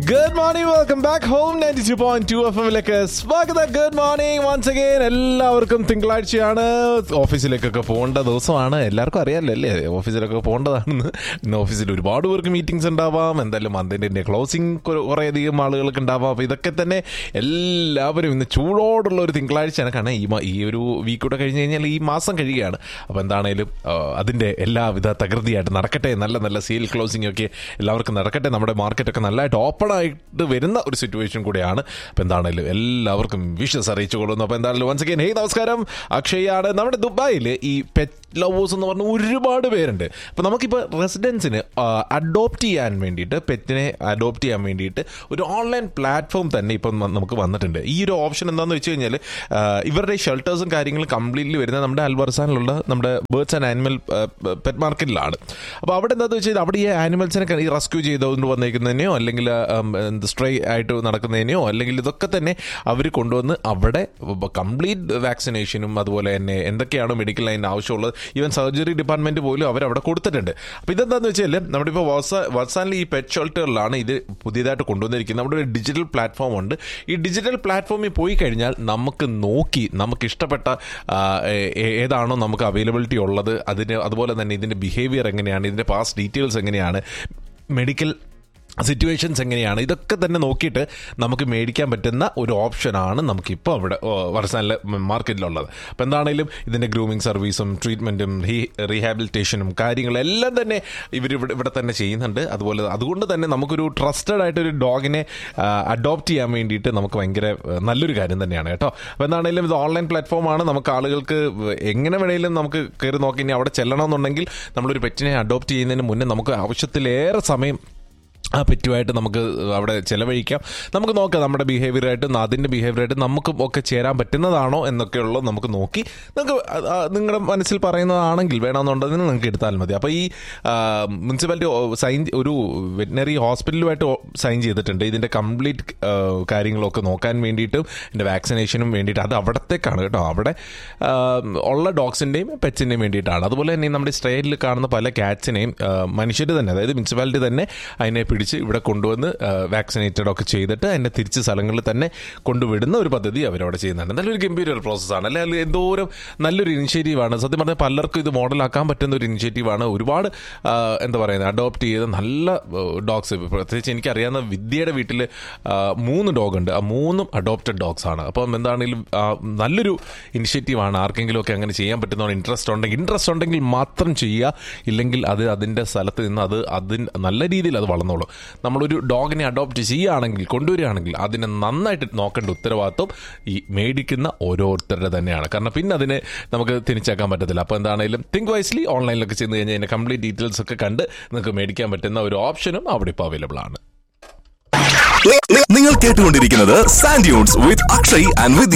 good morning welcome back home ninety two point two F എമ്മിലേക്ക് സ്വാഗതം good morning once again എല്ലാവർക്കും തിങ്കളാഴ്ചയാണ് ഓഫീസിലേക്കൊക്കെ പോകേണ്ട ദിവസമാണ് എല്ലാവർക്കും അറിയാമല്ലോ അല്ലേ ഓഫീസിലൊക്കെ പോകേണ്ടതാണെന്ന് ഇന്ന് ഓഫീസിൽ ഒരുപാട് പേർക്ക് മീറ്റിംഗ്സ് ഉണ്ടാവാം എന്തായാലും മന്തിൻ്റെ ക്ലോസിംഗ് കുറേയധികം ആളുകൾക്ക് ഉണ്ടാവാം അപ്പോൾ ഇതൊക്കെ തന്നെ എല്ലാവരും ഇന്ന് ചൂടോടുള്ള ഒരു തിങ്കളാഴ്ചയാണ് കാരണം ഈ മാ- ഈ ഒരു വീക്ക് കൂടെ കഴിഞ്ഞ് കഴിഞ്ഞാൽ ഈ മാസം കഴിയുകയാണ് അപ്പോൾ എന്താണേലും ആ, അതിൻ്റെ എല്ലാവിധ തകൃതിയായിട്ട് നടക്കട്ടെ നല്ല നല്ല സെയിൽ ക്ലോസിംഗ് ഒക്കെ എല്ലാവർക്കും നടക്കട്ടെ നമ്മുടെ മാർക്കറ്റൊക്കെ നല്ലതായിട്ട് ഓപ്പൺ ആയിട്ട് വരുന്ന ഒരു സിറ്റുവേഷൻ കൂടിയാണ് അപ്പോൾ എന്താണേലും എല്ലാവർക്കും വിഷസ് അറിയിച്ചു കൊള്ളുന്നു അപ്പോൾ എന്താണെങ്കിലും വൺസ് അഗൈൻ ഹേ നമസ്കാരം അക്ഷയാണ് നമ്മുടെ ദുബായിൽ ഈ പെറ്റ് ലവേഴ്സ് എന്ന് പറഞ്ഞ ഒരുപാട് പേരുണ്ട് അപ്പോൾ നമുക്കിപ്പോൾ റെസിഡൻസിന് അഡോപ്റ്റ് ചെയ്യാൻ വേണ്ടിയിട്ട് പെറ്റിനെ അഡോപ്റ്റ് ചെയ്യാൻ വേണ്ടിയിട്ട് ഒരു ഓൺലൈൻ പ്ലാറ്റ്ഫോം തന്നെ ഇപ്പം വ- നമുക്ക് വന്നിട്ടുണ്ട് ഈ ഒരു ഓപ്ഷൻ എന്താണെന്ന് വെച്ച് കഴിഞ്ഞാൽ ഇവരുടെ ഷെൽട്ടേഴ്സും കാര്യങ്ങളും കംപ്ലീറ്റ്ലി വരുന്നത് നമ്മുടെ അൽവർസാനിലുള്ള നമ്മുടെ ബേർഡ്സ് ആൻഡ് ആനിമൽ പെറ്റ് മാർക്കറ്റിലാണ് അപ്പോൾ അവിടെ എന്താണെന്ന് വെച്ചാൽ അവിടെ ഈ ആനിമൽസിനെ ഈ റെസ്ക്യൂ ചെയ്തുകൊണ്ട് വന്നേക്കുന്നതിനെയോ അല്ലെങ്കിൽ സ്ട്രേ ആയിട്ട് നടക്കുന്നതിനെയോ അല്ലെങ്കിൽ ഇതൊക്കെ തന്നെ അവർ കൊണ്ടുവന്ന് അവിടെ കംപ്ലീറ്റ് വാക്സിനേഷനും അതുപോലെ തന്നെ എന്തൊക്കെയാണ് മെഡിക്കൽ ലൈൻ ആവശ്യമുള്ളത് ഈവൻ സർജറി ഡിപ്പാർട്ട്മെന്റ് പോലും അവർ അവിടെ കൊടുത്തിട്ടുണ്ട് അപ്പോൾ ഇതെന്താണെന്ന് വെച്ചാൽ നമ്മുടെ ഇപ്പോൾ വർസാനിൽ ഈ പെറ്റ് ഷെൽട്ടറിലാണ് ഇത് പുതിയതായിട്ട് കൊണ്ടുവന്നിരിക്കുന്നത് നമ്മുടെ ഒരു ഡിജിറ്റൽ പ്ലാറ്റ്ഫോം ഉണ്ട് ഈ ഡിജിറ്റൽ പ്ലാറ്റ്ഫോമിൽ പോയി കഴിഞ്ഞാൽ നമുക്ക് നോക്കി നമുക്ക് ഇഷ്ടപ്പെട്ട ആ, ഏ- ഏ- ഏതാണോ നമുക്ക് അവൈലബിലിറ്റി ഉള്ളത് അതിന് അതുപോലെ തന്നെ ഇതിൻ്റെ ബിഹേവിയർ എങ്ങനെയാണ് ഇതിൻ്റെ പാസ്റ്റ് ഡീറ്റെയിൽസ് എങ്ങനെയാണ് മെഡിക്കൽ സിറ്റുവേഷൻസ് എങ്ങനെയാണ് ഇതൊക്കെ തന്നെ നോക്കിയിട്ട് നമുക്ക് മേടിക്കാൻ പറ്റുന്ന ഒരു ഓപ്ഷനാണ് നമുക്കിപ്പോൾ അവിടെ വർഷാനിലെ മാർക്കറ്റിലുള്ളത് അപ്പോൾ എന്താണെങ്കിലും ഇതിൻ്റെ ഗ്രൂമിങ് സർവീസും ട്രീറ്റ്മെൻറ്റും റീ റീഹാബിലിറ്റേഷനും കാര്യങ്ങളെല്ലാം തന്നെ ഇവർ ഇവിടെ ഇവിടെ തന്നെ ചെയ്യുന്നുണ്ട് അതുപോലെ അതുകൊണ്ട് തന്നെ നമുക്കൊരു ട്രസ്റ്റഡ് ആയിട്ടൊരു ഡോഗിനെ അഡോപ്റ്റ് ചെയ്യാൻ വേണ്ടിയിട്ട് നമുക്ക് ഭയങ്കര ആ, നല്ലൊരു കാര്യം തന്നെയാണ് കേട്ടോ അപ്പോൾ എന്താണെങ്കിലും ഇത് ഓൺലൈൻ പ്ലാറ്റ്ഫോമാണ് നമുക്ക് ആളുകൾക്ക് എങ്ങനെ വേണമെങ്കിലും നമുക്ക് കയറി നോക്കി ഇനി അവിടെ ചെല്ലണമെന്നുണ്ടെങ്കിൽ നമ്മളൊരു പെറ്റിനെ അഡോപ്റ്റ് ചെയ്യുന്നതിന് മുന്നേ നമുക്ക് ആവശ്യത്തിലേറെ സമയം ആ പെറ്റുമായിട്ട് നമുക്ക് അവിടെ ചിലവഴിക്കാം നമുക്ക് നോക്കാം നമ്മുടെ ബിഹേവിയറായിട്ടും അതിൻ്റെ ബിഹേവിയറായിട്ടും നമുക്ക് ഒക്കെ ചേരാൻ പറ്റുന്നതാണോ എന്നൊക്കെയുള്ളത് നമുക്ക് നോക്കി നിങ്ങൾക്ക് നിങ്ങളുടെ മനസ്സിൽ പറയുന്നതാണെങ്കിൽ വേണമെന്നുണ്ടെങ്കിൽ നിങ്ങൾക്ക് എടുത്താൽ മതി അപ്പോൾ ഈ മുനിസിപ്പാലിറ്റി സൈൻ ഒരു വെറ്റിനറി ഹോസ്പിറ്റലുമായിട്ട് സൈൻ ചെയ്തിട്ടുണ്ട് ഇതിൻ്റെ കംപ്ലീറ്റ് കാര്യങ്ങളൊക്കെ നോക്കാൻ വേണ്ടിയിട്ടും ഇതിൻ്റെ വാക്സിനേഷനും വേണ്ടിയിട്ട് അത് അവിടത്തേക്കാണ് കേട്ടോ അവിടെ ആ, ഉള്ള ഡോഗ്സിൻ്റെയും പെറ്റ്സിൻ്റെയും വേണ്ടിയിട്ടാണ് അതുപോലെ തന്നെ നമ്മുടെ സ്റ്റേറ്റിൽ കാണുന്ന പല ക്യാറ്റ്സിനെയും മനുഷ്യർ തന്നെ അതായത് മുനിസിപ്പാലിറ്റി തന്നെ അതിനെ പിടിച്ച് ഇവിടെ കൊണ്ടുവന്ന് വാക്സിനേറ്റഡ് ഒക്കെ ചെയ്തിട്ട് അതിനെ തിരിച്ച് സ്ഥലങ്ങളിൽ തന്നെ കൊണ്ടുവിടുന്ന ഒരു പദ്ധതി അവരവിടെ ചെയ്യുന്നുണ്ട് നല്ലൊരു ഗംഭീര ഒരു പ്രോസസ്സാണ് അല്ലെ അതിൽ എന്തോരം നല്ലൊരു ഇനിഷ്യേറ്റീവാണ് സത്യം പറഞ്ഞാൽ പലർക്കും ഇത് മോഡലാക്കാൻ പറ്റുന്ന ഒരു ഇനിഷ്യേറ്റീവാണ് ഒരുപാട് ആ, എന്താ പറയുന്നത് അഡോപ്റ്റ് ചെയ്ത നല്ല ഡോഗ്സ് പ്രത്യേകിച്ച് എനിക്കറിയാവുന്ന വിദ്യയുടെ വീട്ടിൽ മൂന്ന് ഡോഗ് ഉണ്ട് ആ മൂന്നും അഡോപ്റ്റഡ് ഡോഗ്സ് ആണ് അപ്പം എന്താണെങ്കിലും ആ, നല്ലൊരു ഇനിഷ്യേറ്റീവാണ് ആർക്കെങ്കിലും ഒക്കെ അങ്ങനെ ചെയ്യാൻ പറ്റുന്ന ഇൻട്രസ്റ്റ് ഉണ്ടെങ്കിൽ ഇൻട്രസ്റ്റ് ഉണ്ടെങ്കിൽ മാത്രം ചെയ്യുക ഇല്ലെങ്കിൽ അത് അതിൻ്റെ സ്ഥലത്ത് നിന്ന് അത് അതിന് നല്ല രീതിയിൽ അത് വളർന്നോളും നമ്മളൊരു ഡോഗിനെ അഡോപ്റ്റ് ചെയ്യുകയാണെങ്കിൽ കൊണ്ടുവരികയാണെങ്കിൽ അതിനെ നന്നായിട്ട് നോക്കേണ്ട ഉത്തരവാദിത്വം ഈ മേടിക്കുന്ന ഓരോരുത്തരുടെ തന്നെയാണ് കാരണം പിന്നെ അതിനെ നമുക്ക് തിരിച്ചേക്കാൻ പറ്റത്തില്ല അപ്പോൾ എന്താണെങ്കിലും തിങ്ക് വൈസ്ലി ഓൺലൈനിലൊക്കെ ചെന്ന് കഴിഞ്ഞാൽ അതിൻ്റെ കംപ്ലീറ്റ് ഡീറ്റെയിൽസ് ഒക്കെ കണ്ട് നിങ്ങൾക്ക് മേടിക്കാൻ പറ്റുന്ന ഒരു ഓപ്ഷനും അവിടെ ഇപ്പോൾ അവൈലബിൾ ആണ് നി- നി- നിങ്ങൾ കേട്ടുകൊണ്ടിരിക്കുന്നത് sand dunes with Akshay and Vidya